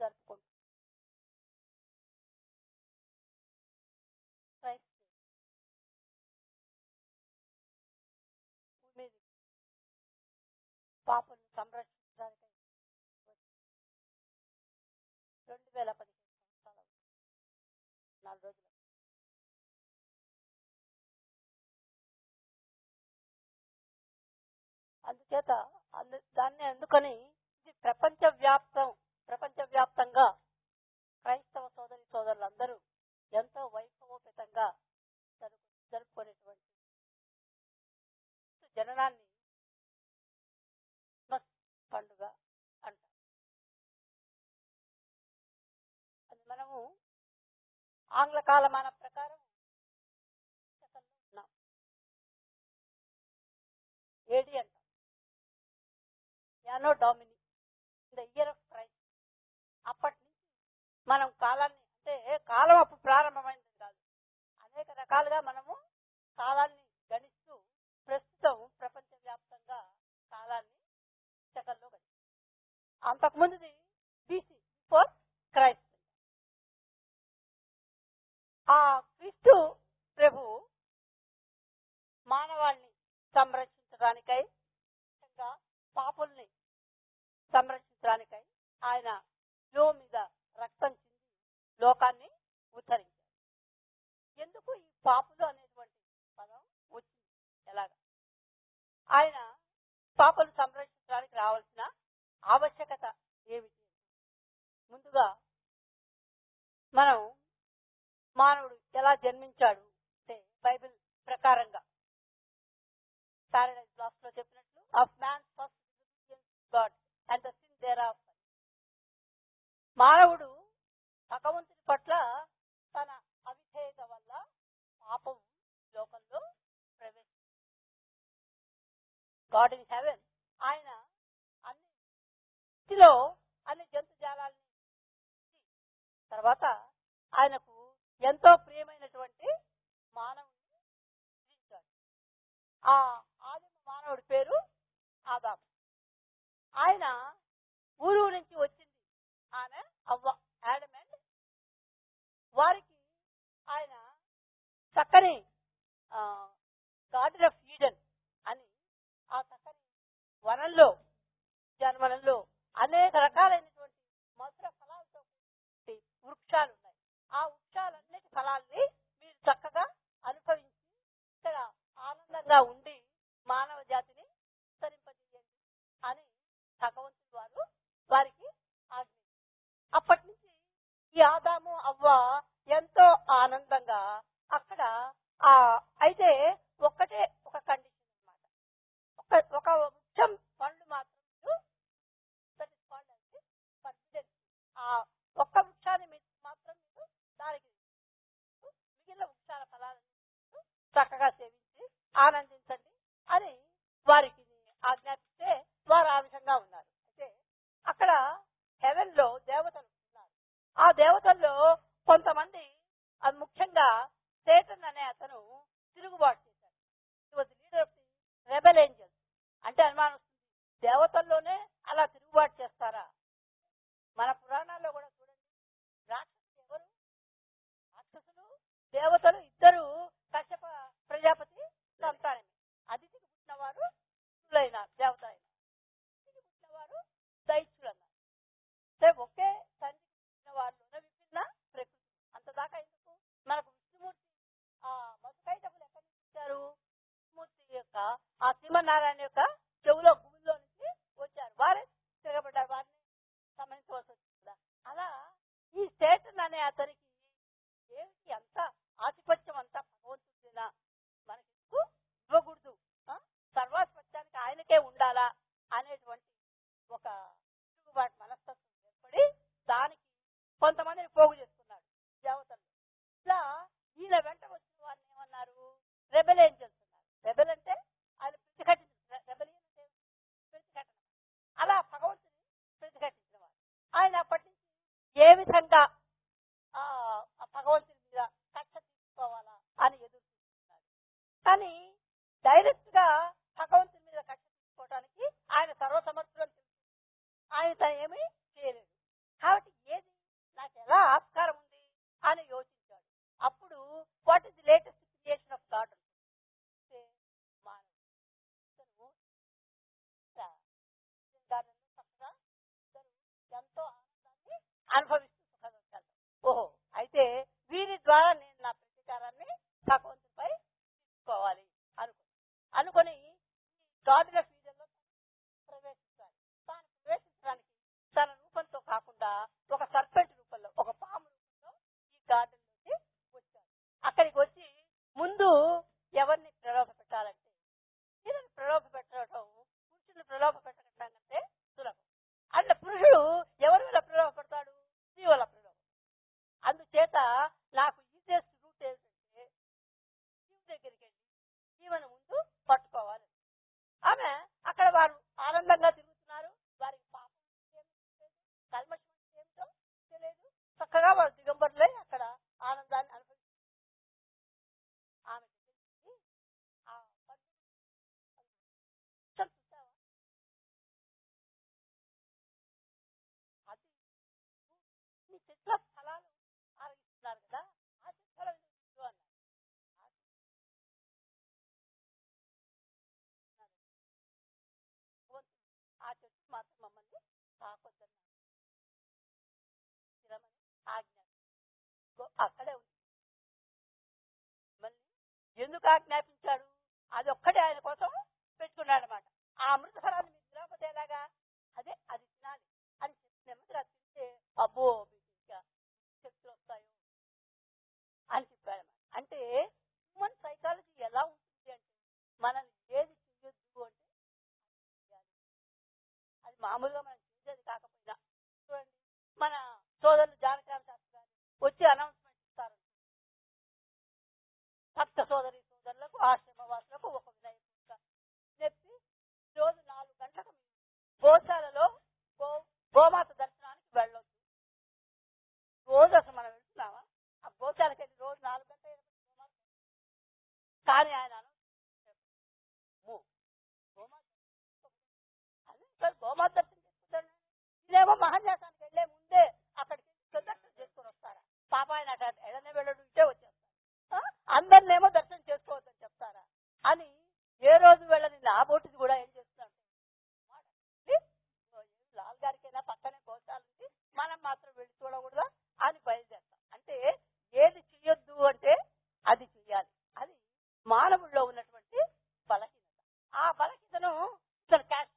జరుపుకుంటాం క్రైస్ట్ భూమి మీదకి పాపలను సంరక్షించడానికి రెండు వేల పదిహేను సంవత్సరాలు అవుతుంది. నాలుగు రోజులు అందుచేత అందు దాన్ని అందుకని ఇది ప్రపంచ వ్యాప్తం ప్రపంచ వ్యాప్తంగా క్రైస్తవ సోదరి సోదరులందరూ ఎంతో వైభవోపేతంగా జరుపు జరుపుకునేటువంటి జననాన్ని క్రిస్మస్ పండుగ అంటారు అది మనము ఆంగ్ల కాలమాన ప్రకారం శకంలో ఉన్నాం ఏడి అంటాం anno Domini the year of Christ అప్పటి నుంచి మనం కాలాన్ని అంటే కాలం అప్పుడు ప్రారంభమైంది కాదు అనేక రకాలుగా మనము కాలాన్ని గణిస్తూ ప్రస్తుతం ప్రపంచ వ్యాప్తంగా కాలాన్ని సెకల్లో గణిస్తాం అంతకుముందుది బీసీ ఫోర్ క్రైస్ట్ ఆ క్రీస్తు ప్రభు మానవాళిని సంరక్షించడానికై ముఖ్యంగా పాపుల్ని సంరక్షించడానికై ఆయన లో మీద రక్తం చింది లోకాన్ని ఉద్ధరించారు ఎందుకు ఈ పాపులు అనేటువంటి పదం వచ్చింది ఎలాగా ఆయన పాపలు సంరక్షించడానికి రావాల్సిన ఆవశ్యకత ఏమిటి ముందుగా మనం మానవుడు ఎలా జన్మించాడు అంటే బైబిల్ ప్రకారంగా పారడైజ్ లాస్ట్ లో చెప్పినట్లు of man first God and the sin there of మానవుడు భగవంతుని పట్ల తన అవిధేయత వల్ల పాపం లోకంలో ప్రవేశించింది గాడ్ ఇన్ హెవెన్ ఆయన అన్ని స్థితిలో అన్ని జంతుజాలాల్ని ఇచ్చి, తర్వాత ఆయనకు ఎంతో ప్రియమైనటువంటి మానవుడిని సృష్టించాడు ఆ ఆదిమ మానవుడి పేరు ఆదాము ఆయన ఊరు నుంచి వచ్చింది ఆమె అవ్వ యాడమ్ అండ్ వారికి ఆయన చక్కని గార్డెన్ ఆఫ్ ఈడెన్ అని ఆ చక్కని వనంలో జన్మనంలో అనేక రకాలైనటువంటి మధుర ఫలాలతో కూడినటువంటి వృక్షాలు ఉన్నాయి ఆ వృక్షాలన్నిటి ఫలాల్ని మీరు చక్కగా అనుభవించి ఇక్కడ ఆనందంగా ఉండి మానవ జాతిని విస్తరింపజేయండి అని భగవంతుడు వారు వారికి ఆజ్ఞ అప్పటి నుంచి ఈ ఆదాము అవ్వ ఎంతో ఆనందంగా అక్కడ ఆ అయితే ఒక్కటే ఒక కండిషన్ అన్నమాట ఒక ఒక వృక్షం పండ్లు మాత్రం మీరు that is called as the forbidden. ఆ ఒక్క వృక్షాన్ని మీరు మాత్రం మీరు దానికి మిగిలిన వృక్షాల ఫలాలను మీరు చక్కగా సేవించి ఆనందించండి అని వారికి ఆజ్ఞాపిస్తే వారు ఆ విధంగా ఉన్నారు అయితే అక్కడ హెవెన్ లో దేవతలు ఉన్నారు ఆ దేవతల్లో కొంతమంది అది ముఖ్యంగా సేటన్ అనే అతను తిరుగుబాటు చేశాడు was leader of the rebel angels అంటే అనుమానం వస్తుంది దేవతల్లోనే అలా తిరుగుబాటు చేస్తారా మన పురాణాల్లో కూడా చూడండి రాక్షసులు ఎవరు రాక్షసులు దేవతలు ఇద్దరు కశ్యప ప్రజాపతి సంతానమే అతిథికి పుట్టినవారు శివులైన దేవత అయిన అతిథికి పుట్టినవారు దైత్యులు అన్నారు అంటే ఒకే తండ్రికి పుట్టిన వారిలోనే విభిన్న ప్రకృతి అంతదాకా ఎందుకు మనకు విష్ణుమూర్తి ఆ మధుకైటకులు ఎక్కడి నుంచి వచ్చారు విష్ణుమూర్తి యొక్క ఆ శ్రీమన్నారాయణ యొక్క చెవులో భూమిలో నుంచి వచ్చారు వారే తిరగబడ్డారు వారిని గమనించవలసి వచ్చింది కదా అలా ఈ సేటన్ అనే అతనికి ఏమిటి అంత ఆధిపత్యం అంతా భగవంతుడినా మనకి ఇవ్వకూడదు ఆ? సర్వాధిపత్యానికి ఆయనకే ఉండాలా అనేటువంటి ఒక తిరుగుబాటు మనస్తత్వం ఏర్పడి దానికి కొంతమందిని పోగు చేసుకున్నాడు దేవతలు ఇలా ఈయన వెంట వచ్చిన వారిని ఏమన్నారు రెబెల్ ఏంజల్స్ అన్నారు రెబెల్ అంటే ఆయన ప్రతిఘటించిన రెబెలియన్ అంటే ప్రతిఘటన అలా భగవంతుని ప్రతిఘటించిన వారు ఆయన అప్పటి నుంచి ఏ విధంగా ఆ ఆ భగవంతుని మీద కక్ష తీసుకోవాలా అని ఎదురు చూస్తున్నారు కానీ డైరెక్ట్ గా భగవంతుని మీద కక్ష తీసుకోవడానికి ఆయన సర్వసమర్థులని తెలుసు ఆయన తను ఏమీ చేయలేదు కాబట్టి ఏది అనుభవిస్తూ సుఖదోషాలు ఓహో అయితే వీరి ద్వారా నేను నా ప్రతీకారాన్ని భగవంతుడిపై తీసుకోవాలి అనుకో అనుకొని ఈ గాజుల ఫీజన్లో ప్రవేశించాలి తాను ప్రవేశించడానికి తన రూపంతో కాకుండా ఒక సర్పెంట్ రూపంలో ఒక పాము రూపంలో ఈ గార్డెన్లోకి వచ్చాడు అక్కడికి వచ్చి ముందు ఎవరిని ప్రలోభ పెట్టాలంటే స్త్రీలను ప్రలోభ పెట్టడం పురుషుని ప్రలోభ పెట్టడం కంటే సులభం అట్లా పురుషుడు ఎవరి వల్ల ప్రలోభ పెడతాడు స్త్రీ వల్ల ప్రలోభ అందుచేత నాకు ఈజియెస్ట్ రూట్ ఏంటంటే శివు దగ్గరికి వెళ్ళి ఈమెను ముందు పట్టుకోవాలి ఆమె అక్కడ వారు ఆనందంగా తిరుగుతున్నారు వారికి పాపం ఏమీ లేదు కల్మషం అంటే ఏమిటో తెలియదు చక్కగా వారు దిగంబరులే అక్కడ ఆనందాన్ని అనుభవిస్తున్నారు ఆమె దగ్గరికి ఆ పండు చూసావా అది నీ చెట్ల ఫలాలు ఆరగిస్తున్నారు కదా ఆ చెట్ల అన్నారు ఆ భగవంతుడు ఆ చెట్టు మాత్రం మమ్మల్ని తాకొద్దన్నారు స్థిరమని ఆజ్ఞ గో- అక్కడే ఉంది మళ్ళీ ఎందుకు ఆజ్ఞాపించాడు అది ఒక్కటే ఆయన కోసం పెట్టుకున్నాడు అనమాట ఆ అమృత ఫలాన్ని మీరు తినకపోతే ఎలాగా అదే అది తినాలి అని చెప్పి నెమ్మదిగా తింటే అబ్బో మీకు ఇంకా శక్తులు వస్తాయో అని చెప్పాడు అంటే హ్యూమన్ సైకాలజీ ఎలా ఉంటుంది అంటే మనల్ని ఏది చెయ్యొద్దు అంటే అది చెయ్యాలి. అది మామూలుగా మనం చేసేది కాకపోయినా చూడండి మన సోదరులు జానకరామ శాస్త్రి గారు వచ్చి అనౌన్స్మెంట్ ఇస్తారు భక్త సోదరి సోదరులకు ఆశ్రమ వాసులకు ఒక వినయ పూజ చెప్పి రోజు నాలుగు గంటలకు మీరు గోశాలలో గో గోమాత దర్శనానికి వెళ్ళొద్దు రోజు అసలు మనం వెళ్తున్నామా ఆ గోశాలకి వెళ్ళి రోజు నాలుగు గంటల గోమాత కానీ ఆయన అనౌన్స్ చేశారు. "అమ్మో, గోమాత అదే ఇక్కడ గోమాత దర్శనం చేసుకుంటాను ఇదేమో మహాన్యాసానికి వెళ్లే ముందే అక్కడికి దర్శనం చేసుకొని వస్తారా పాప ఆయన అటు ఎడనే వెళ్ళడు ఇటే వచ్చేస్తారు ఆ? అందరినేమో దర్శనం చేసుకోవద్దని చెప్తారా అని ఏ రోజు వెళ్ళని నా బోటిది కూడా ఏం చేస్తున్నాడు లాల్ గారికైనా పక్కనే గోశాల ఉంది మనం మాత్రం వెళ్ళి చూడకూడదా అని బయలుదేరతాం అంటే ఏది చెయ్యొద్దు అంటే అది చెయ్యాలి అది మానవుల్లో ఉన్నటువంటి బలహీనత ఆ బలహీనతను ఇతను క్యాష్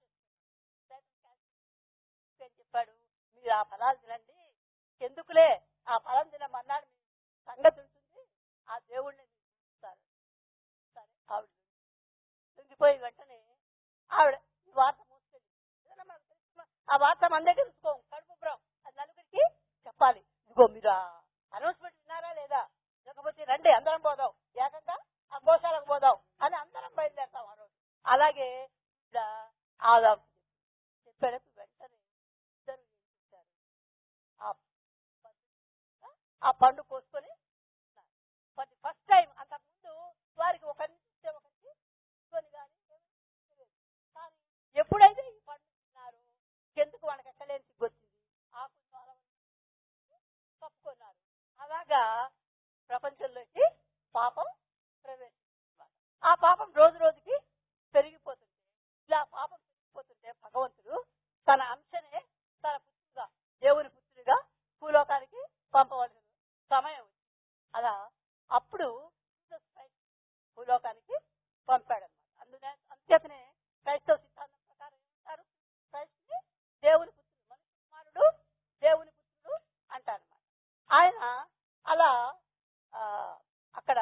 అని చెప్పాడు మీరు ఆ ఫలాలు తినండి ఎందుకులే ఆ ఫలం తినమన్నాడు మీ సంగతి ఉంటుంది ఆ దేవుణ్ణి మీరు చూస్తారు సరే ఆవిడ లొంగిపోయి వెంటనే ఆవిడ ఈ వార్త మోసుకెళ్ళి ఏదైనా మనకు తెలిసిన ఆ వార్త మన దగ్గర ఉంచుకోం కడుపు బ్రం అది నలుగురికి చెప్పాలి ఇదిగో మీరు అనౌన్స్మెంట్ విన్నారా లేదా లేకపోతే రండి అందరం పోదాం ఏకంగా ఆ గోశాలకు పోదాం అని అందరం బయలుదేరతాం ఆ రోజు అలాగే ఇలా ఆ చెప్పేటప్పుడు వెంటనే ఇద్దరు ఏం చేశారు ఆ పండు- ఆ పండు కోసుకొని ఫర్ ది ఫస్ట్ టైం అంతకుముందు వారికి ఒకరిని చూస్తే ఒకరికి కొని కానీ తెలియదు కానీ ఎప్పుడైతే ఈ పండు తిన్నారో ఎందుకు వాళ్ళకి ఎక్కలేని సిగ్గొచ్చింది ఆకు కప్పుకున్నారు అలాగా ప్రపంచంలోకి పాపం ప్రవేశించింది ఆ పాపం రోజు రోజుకి పెరిగిపోతుంది ఇలా పాపం పెరిగిపోతుంటే భగవంతుడు తన అంశనే తన పుత్రుగా దేవుని పుత్రుడిగా భూలోకానికి పంపవలసిన సమయం వచ్చింది అలా అప్పుడు జీసస్ క్రైస్ట్ భూలోకానికి పంపాడన్నమాట అందునే అంతేతనే క్రైస్తవ సిద్ధాంతం ప్రకారం ఏమంటారు క్రైస్ట్ దేవుని పుత్రుడు మనుష్య కుమారుడు దేవుని పుత్రుడు అంటారన్నమాట ఆయన అలా ఆ, అక్కడ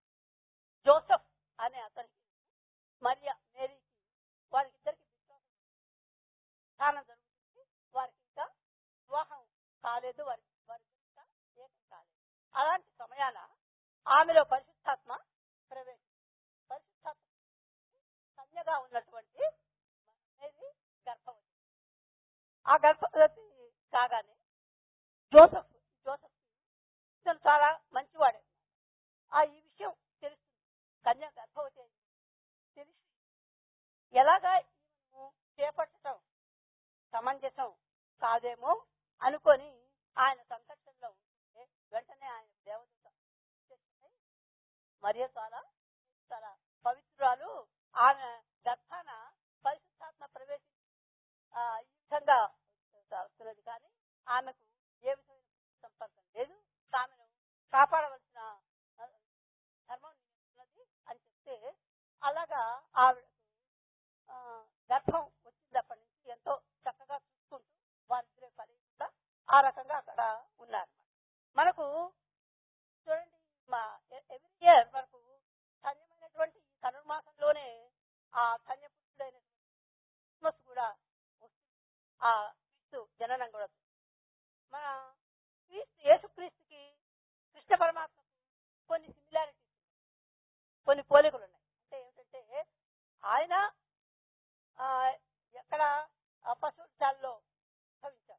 జోసఫ్ అనే అతనికి మరియా మేరీకి వారికిద్దరికి విశ్వాసం స్థానం జరుగుతుంది వారికి ఇంకా వివాహం కాలేదు వారి వారికి ఇంకా ఏకం కాలేదు అలాంటి సమయాన ఆమెలో పరిశుద్ధాత్మ ప్రవేశం పరిశుద్ధాత్మ కన్యగా ఉన్నటువంటి మేరీ గర్భవతి ఆ గర్భవతి కాగానే జోసఫ్ జోసఫ్ ఇతను చాలా మంచివాడే ఆ ఈ విషయం తెలుస్తుంది కన్య గర్భవతి అయింది తెలిసి ఎలాగా ఈమెను చేపట్టడం సమంజసం కాదేమో అనుకొని ఆయన సంకష్టంలో ఉంటే వెంటనే ఆయన దేవదూత ప్రత్యక్షమై, మరియ చాలా చాలా పవిత్రురాలు ఆమె గర్భాన పరిశుద్ధాత్మ ప్రవేశించి ఆ, ఈ విధంగా వస్తున్నది కానీ ఆమెకు ఏ విధమైన సంపర్కం లేదు ఆమెను కాపాడవలసిన ఆ, ధర్మం ఉన్నది అని చెప్తే అలాగా ఆవిడకు ఆ, గర్భం వచ్చినప్పటి నుంచి ఎంతో చక్కగా చూసుకుంటూ వారిద్దరే కలియకుండా ఆ రకంగా అక్కడ ఉన్నారు మనకు చూడండి మా ఎవ్రీ ఇయర్ మనకు ధన్యమైనటువంటి ఈ ధనుర్మాసంలోనే ఆ ధన్యపుత్రుడైన క్రిస్మస్ కూడా వస్తుంది ఆ క్రీస్తు జననం కూడా వస్తుంది. మన క్రీస్తు యేసుక్రీస్తుకి కృష్ణ పరమాత్మకు కొన్ని సిమిలారిటీస్ కొన్ని పోలికలు ఉన్నాయి అంటే ఏమిటంటే ఆయన ఆ, ఎక్కడ ఆ పశువుల భవించాడు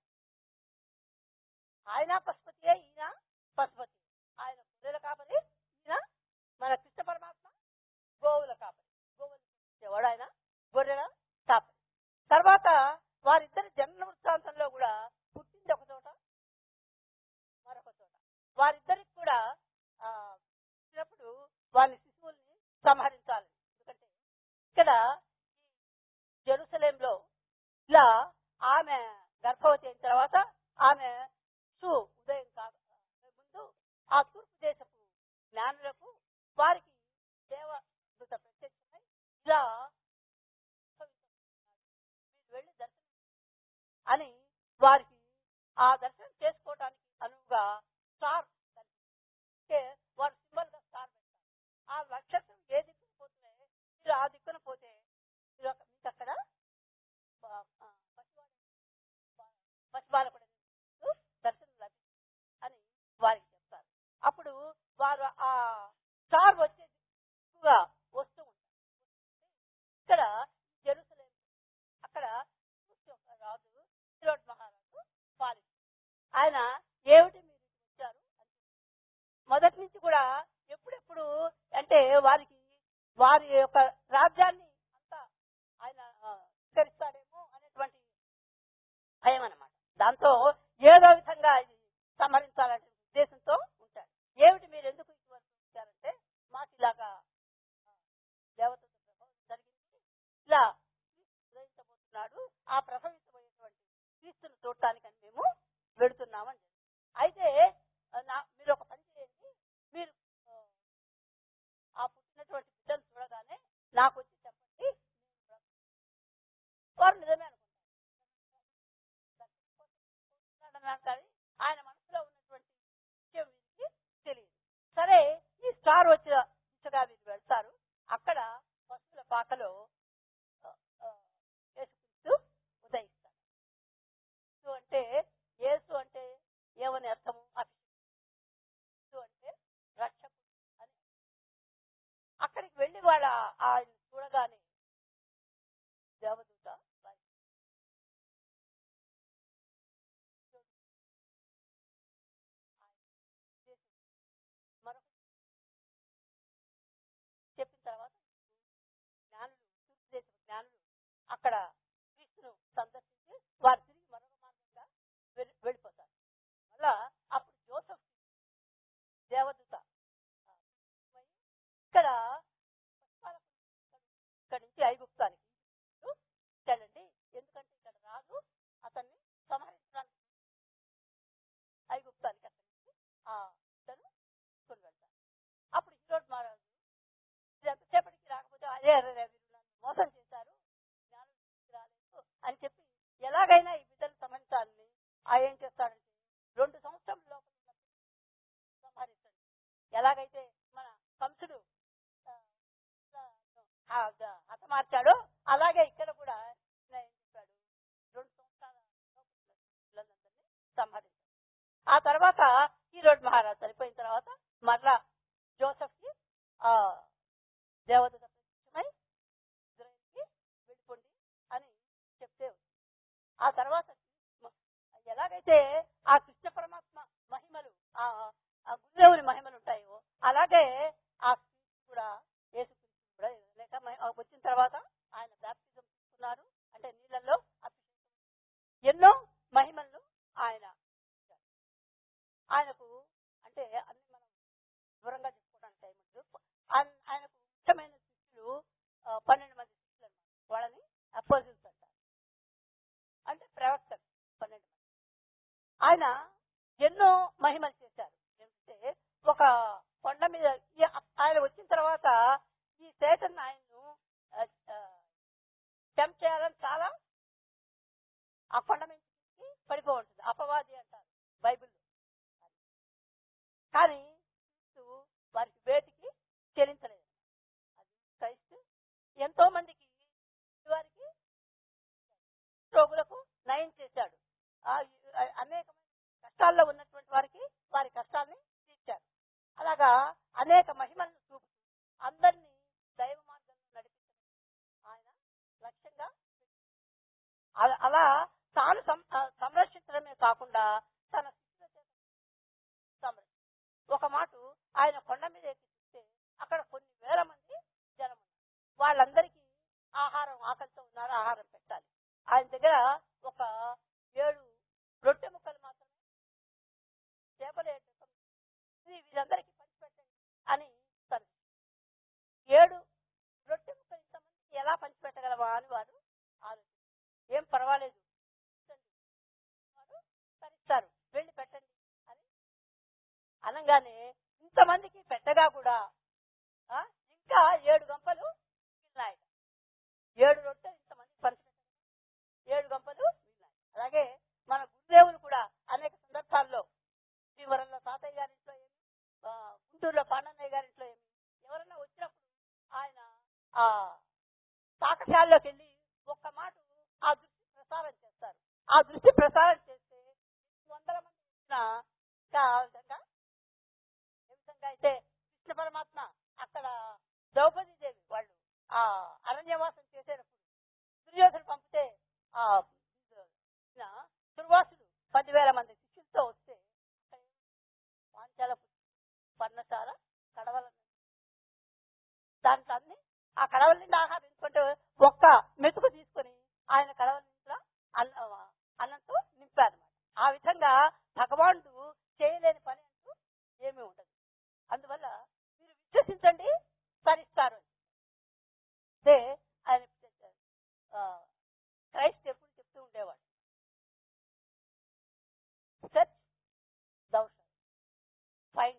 ఆయన పశుపతియే ఈయన పశుపతి ఆయన గొర్రెల కాపరి ఈయన మన కృష్ణ పరమాత్మ గోవుల కాపరి గోవులు ఇచ్చేవాడు ఆయన గొర్రెల కాపరి తర్వాత వారిద్దరి జన్మ వృత్తాంతంలో కూడా పుట్టింది ఒక చోట మరొక చోట వారిద్దరికి కూడా ఆ, పుట్టినప్పుడు వారి శిశువుల్ని సంహరించాలి ఎందుకంటే ఇక్కడ ఈ జెరూసలేంలో ఇలా ఆమె గర్భవతి అయిన తర్వాత ఆమె శిశు ఉదయం కాక ముందు ఆ తూర్పు దేశపు జ్ఞానులకు వారికి దేవదూత ప్రత్యక్షమై ఇలా మీరు వెళ్ళి దర్శనం అని వారికి ఆ దర్శనం చేసుకోవడానికి అనువుగా స్టార్ అంటే వారు సింబల్ గా స్టార్ పెడతారు ఆ నక్షత్రం ఏ దిక్కున పోతే మీరు ఆ దిక్కున పోతే మీరు అక్కడ- మీకు అక్కడ ప- ఆ, పసివాడు పసిబాలకుడు దర్శనం లభిస్తుంది అని వారికి చెప్తారు అప్పుడు వారు ఆ స్టార్ వచ్చే దిక్కుగా వస్తూ ఉంటారు ఇక్కడ జెరూసలేం అక్కడ చూసి ఒక రాజు తిరోడ్ మహారాజు పాలిస్తారు ఆయన ఏమిటి మీరు ఇటు వచ్చారు అని మొదటి నుంచి కూడా ఎప్పుడెప్పుడు అంటే వారికి వారి యొక్క రాజ్యాన్ని అంతా ఆయన ఆ, స్వీకరిస్తాడేమో అనేటువంటి భయం అన్నమాట దాంతో ఏదో విధంగా ఇది సంహరించాలనే ఉద్దేశంతో ఉంటాడు ఏమిటి మీరు ఎందుకు ఇటువంటి వచ్చారంటే మాకు ఇలాగా ఆ, దేవతతో ప్రభావం జరిగింది ఇలా క్రీస్తు ఉదయించబోతున్నాడు ఆ ప్రసవించబోయేటువంటి క్రీస్తును చూడటానికని మేము వెళుతున్నామని చెప్పి. అయితే ఆ, నా మీరు ఒక పని చేయండి మీరు ఆ, ఆ పుట్టినటువంటి బిడ్డను చూడగానే నాకు వచ్చి చెప్పండి నేను బ్రతుకుతాను. వారు నిజమే అనుకుంటారు అనుకుంటున్నాడన్నారు కానీ ఆయన మనసులో ఉన్నటువంటి విషయం వీరికి తెలియదు సరే ఈ స్టార్ వచ్చిన దిశగా వీరు వెళ్తారు అక్కడ పశువుల పాకలో ఆ, ఆ, యేసుక్రీస్తు ఉదయిస్తాడు యేసు అంటే యేసు అంటే ఏమని అర్థము అభిషేకం అంటే రక్షకుడు అని అక్కడికి వెళ్ళి వాళ్ళ ఆయన చూడగానే దేవదూత వారి మరొక చెప్పిన తర్వాత జ్ఞానులు తూర్పు దేశ జ్ఞానులు అక్కడ క్రీస్తును సందర్శించి వారు తిరిగి మరొక మార్గంగా వెళ్ళి- వెళ్ళిపోతారు మళ్ళా అప్పుడు జోసఫ్ దేవదూత ఆ, పోయి ఇక్కడ ఇక్కడ నుంచి ఐగుప్తానికి వెళ్ళండి ఎందుకంటే ఇక్కడ రాజు అతన్ని సంహరించడానికి ఐగుప్తానికి అక్కడి నుంచి ఆ ఇద్దరు తీసుకొని వెళ్తారు అప్పుడు ఈరోజు మహారాజు ఇది ఎంతసేపటికి రాకపోతే అదే అరే రే, వీరు నన్ను మోసం చేశారు జ్ఞానం రాలేదు అని చెప్పి ఎలాగైనా ఈ బిడ్డలు సంహరించాలని ఆ ఏం చేస్తాడంటే రెండు సంవత్సరం లోపల ఉన్నప్పుడు సంహరించండి ఎలాగైతే మన కంసుడు ఆ, ఆ, ఆ, హతమార్చాడో అలాగే ఇక్కడ కూడా ఈయన ఏం చెప్పాడు రెండు సంవత్సరాల లోపల ఉన్న పిల్లలందరినీ సంహరించాడు ఆ తర్వాత ఈ రోడ్ మహారాజ్ చనిపోయిన తర్వాత మరలా జోసఫ్ కి ఆ దేవదూత ప్రత్యక్షమై ఇజ్రాయెల్కి వెళ్ళిపోండి అని చెప్తే ఆ తర్వాత ఎలాగైతే ఆ కృష్ణ పరమాత్మ మహిమలు ఆ ఆ గురుదేవుని మహిమలు ఉంటాయో అలాగే ఆ క్రీస్తు కూడా యేసుక్రీస్తు కూడా లేక మహి- ఆ వచ్చిన తర్వాత ఆయన బ్యాప్టిజం తీసుకున్నారు అంటే నీళ్ళల్లో అభిషేకం ఎన్నో మహిమలను ఆయన ఇచ్చారు. ఆయనకు అంటే అన్ని మనం దూరంగా చెప్పుకోవడానికి టైం ఉండదు ఆన్- ఆయనకు ముఖ్యమైన శిష్యులు ఆ, పన్నెండు మంది శిష్యులు అన్నమాట వాళ్ళని అపోజిల్స్ అంటారు అంటే ప్రవక్తలు పన్నెండు మంది ఆయన ఎన్నో మహిమలు చేశారు ఏమిటంటే ఒక కొండ మీద ఈ- ఆయన వచ్చిన తర్వాత ఈ సేటన్ ఆయన్ను టెంప్ చేయాలని చాలా ఆ కొండ మీద నుంచి పడిపో ఉంటుంది అపవాది అంటారు బైబిల్లో కానీ క్రీస్తు వారికి వేటికి చెల్లించలేదు అది క్రైస్తు ఎంతో మందికి వారికి రోగులకు నయం చేశాడు ఆ ఆ- అనేకమైన కష్టాల్లో ఉన్నటువంటి వారికి వారి కష్టాల్ని తీర్చాడు అలాగా అనేక మహిమలను చూపుతూ అందరినీ దైవ మార్గంలో నడిపించడం ఆయన లక్ష్యంగా అల- అలా తాను సం- ఆ, సంరక్షించడమే కాకుండా తన శిష్యుల చేత సంరక్షించాడు ఒక మాట ఆయన కొండ మీద ఎక్కి చూస్తే అక్కడ కొన్ని వేల మంది జనం ఉన్నారు వాళ్ళందరికీ ఆహారం ఆకలితో ఉన్నారు ఆహారం పెట్టాలి ఆయన దగ్గర ఒక ఏడు రొట్టె ముక్కలు మాత్రమే చేపలు ఏడు రకం. ఇది వీరందరికీ పంచిపెట్టండి అని తను ఏడు రొట్టె ముక్కలు ఇంతమందికి ఎలా పంచిపెట్టగలవా అని వారు ఆలోచించారు ఏం పర్వాలేదు ఇచ్చండి. వారు తరిస్తారు వెళ్ళి పెట్టండి అని అనగానే ఇంతమందికి పెట్టగా కూడా ఆ, ఇంకా ఏడు గంపలు మిగిలినాయి ఏడు రొట్టెలు ఇంతమందికి పంచిపెట్టారు ఏడు గంపలు మిగిలినాయి అలాగే మన గురుదేవులు కూడా అనేక సందర్భాల్లో శ్రీవరంలో తాతయ్య గారి ఇంట్లో ఏమి ఆ, గుంటూరులో పాండన్నయ్య గారి ఇంట్లో ఏమి ఎవరన్నా వచ్చినప్పుడు ఆయన ఆ పాఠశాలలోకి వెళ్ళి ఒక్క మాట ఆ దృష్టి ప్రసారం చేస్తారు ఆ దృష్టి ప్రసారం చేస్తే వందల మంది వచ్చినా ఇంకా ఆ విధంగా ఏ విధంగా అయితే కృష్ణ పరమాత్మ అక్కడ ద్రౌపది దేవి వాళ్ళు ఆ అరణ్యవాసం చేసేటప్పుడు దుర్యోధను పంపితే ఆ ఈయన దుర్వాసుడు పదివేల మంది శిష్యులతో వస్తే అక్కడ పాంచాల పర్ణశాల కడవల దాంట్లో అన్ని ఆ కడవల నిండా ఆహారం తీసుకుంటే ఒక్క మెతుకు తీసుకొని ఆయన కడవల నిండా అన్న అన్నంతో నింపారు ఆ విధంగా భగవానుడు చేయలేని పని అంటూ ఏమీ ఉండదు అందువల్ల మీరు విశ్వసించండి తరిస్తారు అదే ఆయన ఆ, క్రైస్ట్ ఎప్పుడు చెప్తూ ఉండేవాడు search thou find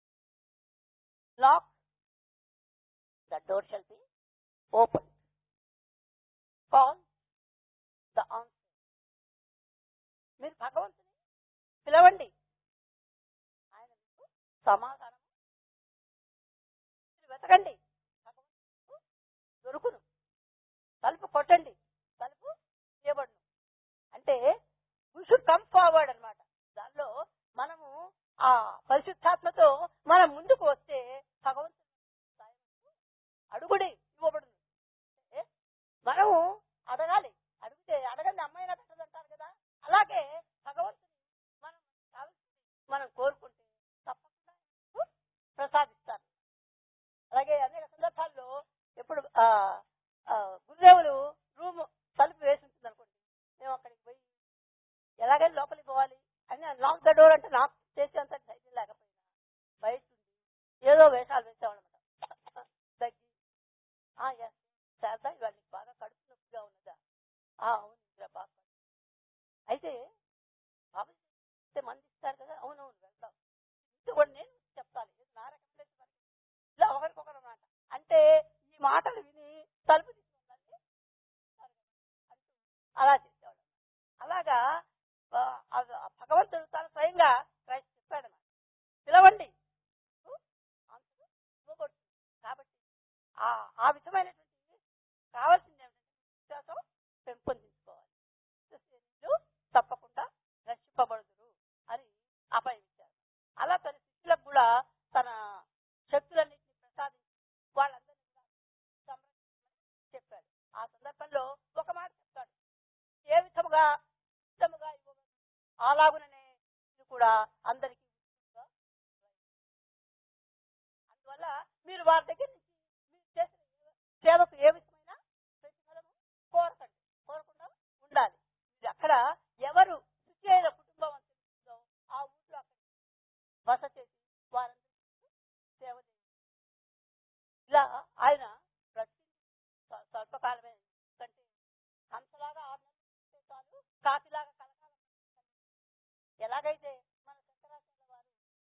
lock the door shall be open call the answer మీరు భగవంతుని పిలవండి ఆయన మీకు సమాధానం మీరు వెతకండి భగవంతుడు దొరుకును తలుపు కొట్టండి తలుపు తీయబడును అంటే వీ షుడ్ కమ్ ఫార్వర్డ్ అన్నమాట దానిలో మనము ఆ పరిశుద్ధాత్మతో మనం ముందుకు వస్తే భగవంతుడు సాయం అడుగుడి ఇవ్వబడును అంటే మనము అడగాలి అడిగితే అడగండి అమ్మాయినా పెట్టదంటారు కదా అలాగే భగవంతుని మనం కావాల్సింది మనం కోరుకుంటే తప్పకుండా మనకు ప్రసాదిస్తారు అలాగే అనేక సందర్భాల్లో ఎప్పుడు ఆ, ఆ, గురుదేవులు రూమ్ తలుపు వేసి ఉంటుంది అనుకోండి మేము అక్కడికి పోయి ఎలాగైనా లోపలికి పోవాలి అని లాక్ ద డోర్ అంటే నాకు చేసేంత ధైర్యం లేకపోయినా బయట ఉండి ఏదో వేషాలు వేసామన్నమాట దగ్గి ఆ ఎస్ శారదా ఇవాళ నీకు బాగా కడుపు నొప్పిగా ఉన్నదా ఆ అవును ఇందిరా బాగా కడుపు. అయితే బాబు చెప్తే మంది ఇస్తారు కదా అవునవును వెళ్తాం ఇది కూడా నేను చెప్తాను ఇది నా రికమెండేషన్ మరి. ఇలా ఒకరికొకరు మాట అంటే ఈ మాటలు విని తలుపు తీసుకుందండి అంటూ అలా చేసేవాడు అలాగా ఆ, ఆ- ఆ భగవంతుడు తను స్వయంగా క్రైస్ట్ చెప్పాడన్నమాట పిలవండి మీకు ఆన్సర్ ఇవ్వబడుతుంది కాబట్టి ఆ ఆ విధమైనటువంటి కావాల్సింది ఏమిటంటే విశ్వాసం పెంపొందించుకోవాలి విశ్వసనీయులు తప్పకుండా రక్షింపబడుదురు అని అపయమించారు అలా తన శిష్యులకు కూడా తన శక్తులన్నింటినీ ప్రసాదించి వాళ్ళందరినీ కూడా సంరక్షించమని చెప్పాడు ఆ సందర్భంలో ఒక మాట చెప్తాడు ఏ విధముగా ఉత్తముగా ఇవ్వబడు అలాగుననే ఇది కూడా అందరికీ ఉచితంగా ఇవ్వాలి. అందువల్ల మీరు వారి దగ్గర నుంచి మీరు చేసిన సేవకు ఏ విధమైన ప్రతిఫలము కోరకండి కోరకుండా ఉండాలి ఇది అక్కడ ఎవరు శుచి అయిన కుటుంబం అని తెలుస్తుందో ఆ ఊర్లో అక్కడ బస చేసి వారందరికీ సేవ చేయండి ఇలా ఆయన ప్రతి స్వ- స్వల్పకాలమే ఎందుకంటే హంసలాగా ఆరు నెలలు ఉంటే చాలు కాకిలాగా కలకాలం ఎలాగైతే మన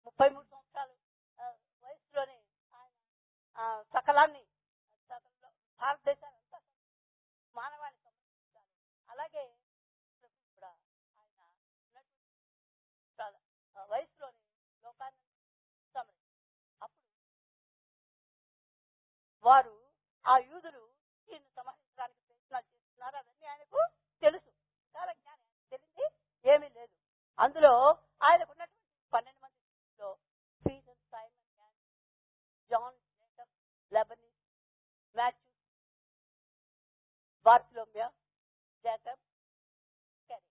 ముప్పై మూడు సంవత్సరాలు ఆ, వయసులోనే ఆయన ఆ, సకలాన్ని సకల- భారతదేశాన్ని అంతా మానవాళి సంరక్షించాలి అలాగే ప్రభు కూడా ఆయన ఉన్నటువంటి చాలా, ఆ, వయసులోనే లోకాన్ని సంరక్షించారు అప్పుడు వారు ఆ యూదులు ఈయన సంహరించడానికి ప్రయత్నాలు చేస్తున్నారు అవన్నీ ఆయనకు తెలుసు విశాల జ్ఞానం ఆయనకు తెలిసింది ఏమీ లేదు అందులో ఆయనకు ఉన్నటువంటి పన్నెండు మంది శిష్యుల్లో Peter Simon and John Jacob లెబనీ మాథ్యూ బార్సిలోమియా జేకబ్ కెరీ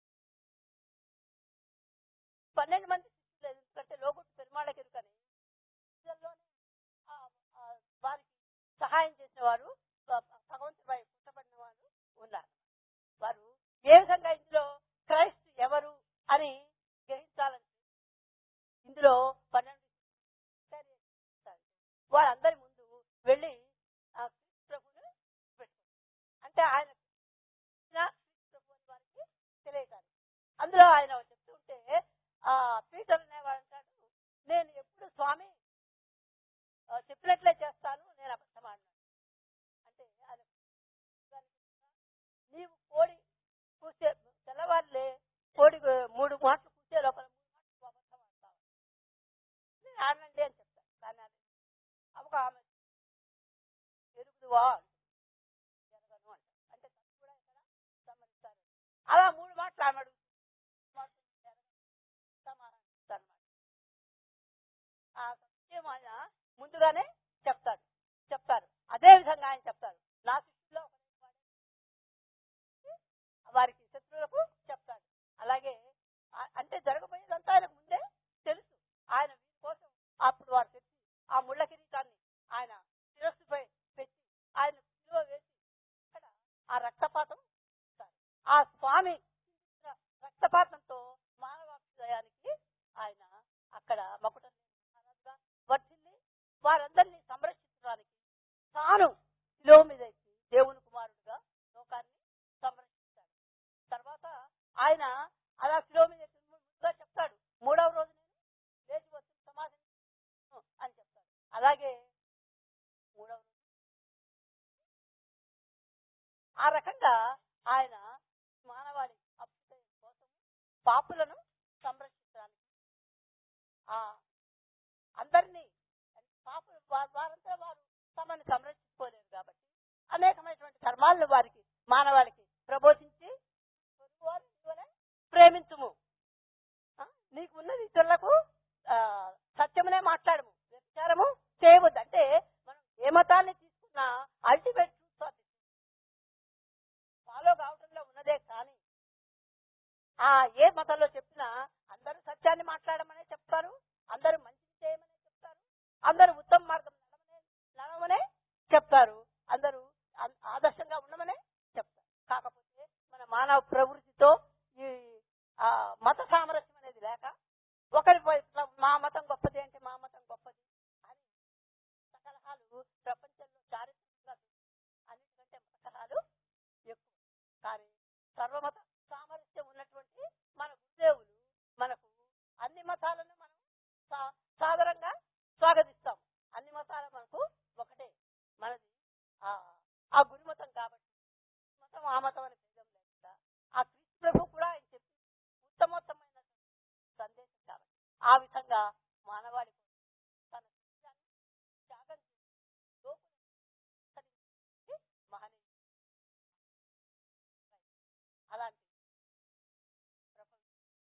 పన్నెండు మంది శిష్యులు ఎందుకంటే లోగుట్టు పెరుమాళకి ఎరుకని ఇళ్ళల్లోనే ఆ- ఆ వారికి సహాయం చేసిన వారు భ- భగవంతుడి వైపు పుట్టబడిన వారు ఉన్నారు వారు ఏ విధంగా ఇందులో క్రైస్ట్ ఎవరు అని గ్రహించాలని ఇందులో పన్నెండు సరే, సరే. వారందరి ముందు వెళ్ళి ఆ క్రీస్తు ప్రభువును పెట్టుకుంటారు అంటే ఆయన కృష్ణ క్రీస్తు ప్రభు అని వారికి తెలియజేయాలి అందులో ఆయన చెప్తుంటే ఆ పీటర్ అనేవాడు అంటాడు నేను ఎప్పుడు స్వామి ఆ, చెప్పినట్లే చేస్తాను నేను అబద్ధం ఆడినాను అంటే ఆయన నీవు కోడి కూసే తెల్లవారులే కోడి మూడు మాటలు కూసే లోపల మూడు మాటలు అబద్ధం ఆడతావు నేను ఆడనండి అని చెప్తాను కానీ అది ఒక ఆమె ఎరుగుదువా జరగను అంట అంటే తను కూడా ఇక్కడ సమ్మతిస్తారు అలా మూడు మాటలు ఆమె అడుగుతుంది. మాటలు జరగను. సమాధానం ఇస్తారన్నమాట ఆ సత్యం ఆయన ముందుగానే చెప్తాడు చెప్తారు అదే విధంగా ఆయన చెప్తారు నా శిష్యుల్లో ఒకరైన వాడే వారికి శత్రువులకు చెప్తాడు అలాగే ఆ- అంటే జరగబోయేదంతా ఆయనకు ముందే తెలుసు ఆయన వీరి కోసం అప్పుడు వారు తెచ్చి ఆ ముళ్ళ కిరీటాన్ని ఆయన శిరస్సుపై పెట్టి ఆయన విలువ వేసి అక్కడ ఆ రక్తపాతం ఇస్తారు. ఆ స్వామి చిందించిన రక్తపాతంతో మానవాభ్యుదయానికి ఆయన అక్కడ మకుటం మహారాజుగా వర్ధిల్లి వారందరినీ సంరక్షించడానికి తాను శిలువ మీద ఎక్కి దేవుని కుమారుడుగా లోకాన్ని సంరక్షిస్తాడు తర్వాత ఆయన అలా శిలువ మీద ఎక్కి ముందుగా చెప్తాడు మూడవ రోజు నేను లేచి వచ్చి సమాధి అని చెప్తాడు అలాగే మూడవ రోజు ఆ రకంగా ఆయన మానవాళి అభ్యుదయం కోసం పాపులను సంరక్షించడానికి ఆ అందరినీ పాపులు వా- వారంతా వారు తమను సంరక్షించుకోలేరు కాబట్టి అనేకమైనటువంటి ధర్మాలను వారికి మానవాళికి ప్రబోధించి పొరుగువారు నీవలే ప్రేమించుము ఆ, నీకు ఉన్నది ఇతరులకు ఆ, సత్యమునే మాట్లాడము వ్యభిచారము చేయవద్దు అంటే మనం ఏ మతాన్ని తీసుకున్నా అల్టిమేట్ ట్రూత్ ఆఫ్ ఫాలో కావడంలో ఉన్నదే కానీ ఆ ఏ మతంలో చెప్పినా అందరూ సత్యాన్ని మాట్లాడమనే చెప్తారు అందరూ మంచిది చేయమనే చెప్తారు అందరూ ఉత్తమ మార్గం నడమనే నడవమనే చెప్తారు అందరూ ఆ- ఆదర్శంగా ఉండమనే చెప్తారు కాకపోతే మన మానవ ప్రవృత్తితో ఈ ఆ మత సామరస్యం అనేది లేక ఒకరి వైపు మా మతం గొప్పది అంటే మా మతం గొప్పది అని కలహాలు ప్రపంచంలో చారిత్రకంగా అన్నిటికంటే మత కలహాలు ఎక్కువ కానీ సర్వమత సామరస్యం ఉన్నటువంటి మన గురుదేవులు మనకు అన్ని మతాలను మనం సా- సాదరంగా స్వాగతిస్తాం అన్ని మతాలు మనకు ఒకటే మనది ఆ ఆ గురుమతం కాబట్టి ఈ మతం ఆ మతం అనే భేదం లేకుండా ఆ క్రీస్తు ప్రభు కూడా ఆయన చెప్పి ఉత్తమోత్తమైన సందేశం కాబట్టి ఆ విధంగా మానవాళి కోసం తన జీవితాన్ని త్యాగం చేసి లోకులను సంస్కరించి మహనీయుడు అలాంటి ప్రపంచం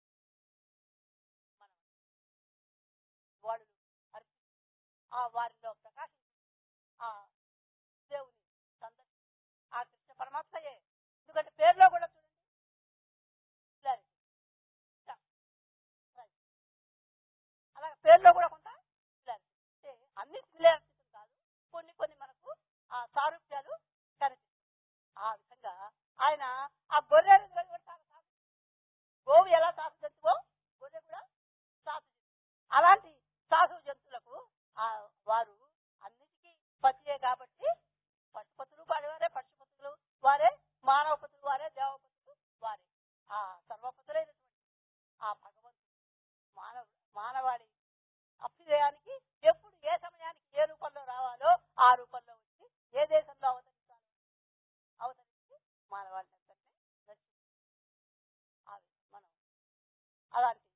మనం వాడు అర్పించి ఆ వారిలో ప్రకాశించి ఆ దేవుని సందర్శించి ఆ కృష్ణ పరమాత్మయే ఎందుకంటే పేరులో కూడా చూడండి clarity. Yeah. Right. అలాగే పేరులో కూడా కొంత clarity. అంటే అన్ని సిమిలారిటీస్ కాదు కొన్ని కొన్ని మనకు ఆ సారూప్యాలు కనిపిస్తాయి ఆ విధంగా ఆయన ఆ గొర్రె కూడా చాలా సాధు గోవు ఎలా సాధు జంతువో గొర్రె కూడా సాధు జంతువు అలాంటి సాధు జంతువులకు ఆ వారు అన్నిటికీ పతియే కాబట్టి పశుపతులు వారే పశుపతులు వారే మానవపతులు వారే దేవపతులు వారే ఆ సర్వపతులైనటువంటి ఆ భగవంతుడు మానవ మానవాళి అలాంటి